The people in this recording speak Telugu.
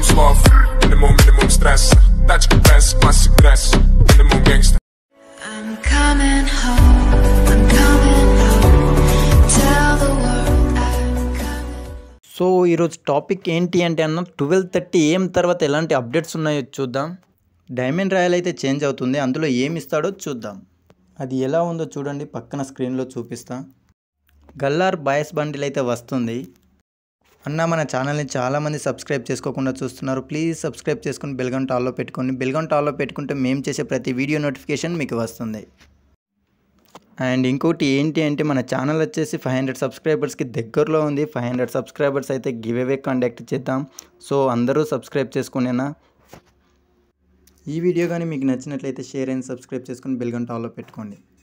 suave, minimum, minimum stress. Tачки без, classic dress, minimum gangster. I'm coming home. I'm coming home. Tell the world I'm coming. So ఈరోజు టాపిక్ ఏంటి అంటే అన్న ట్వెల్వ్ థర్టీ ఏం తర్వాత ఎలాంటి అప్డేట్స్ ఉన్నాయో చూద్దాం డైమండ్ రాయల్ అయితే చేంజ్ అవుతుంది అందులో ఏమి ఇస్తాడో చూద్దాం అది ఎలా ఉందో చూడండి పక్కన స్క్రీన్లో చూపిస్తా గల్లార్ బాయస్ బండిల్ అయితే వస్తుంది అన్న మన ఛానల్ని చాలామంది సబ్స్క్రైబ్ చేసుకోకుండా చూస్తున్నారు ప్లీజ్ సబ్స్క్రైబ్ చేసుకుని బెల్గన్ టాల్లో పెట్టుకోండి బెల్గన్ టాల్లో పెట్టుకుంటే మేము చేసే ప్రతి వీడియో నోటిఫికేషన్ మీకు వస్తుంది అండ్ ఇంకోటి ఏంటి అంటే మన ఛానల్ వచ్చేసి ఫైవ్ హండ్రెడ్ సబ్స్క్రైబర్స్కి దగ్గరలో ఉంది ఫైవ్ హండ్రెడ్ సబ్స్క్రైబర్స్ అయితే గివ్ అవే కండక్ట్ చేద్దాం సో అందరూ సబ్స్క్రైబ్ చేసుకునేనా ఈ వీడియో కానీ మీకు నచ్చినట్లయితే షేర్ అండ్ సబ్స్క్రైబ్ చేసుకుని బెల్ గంట ఆల్లో పెట్టుకోండి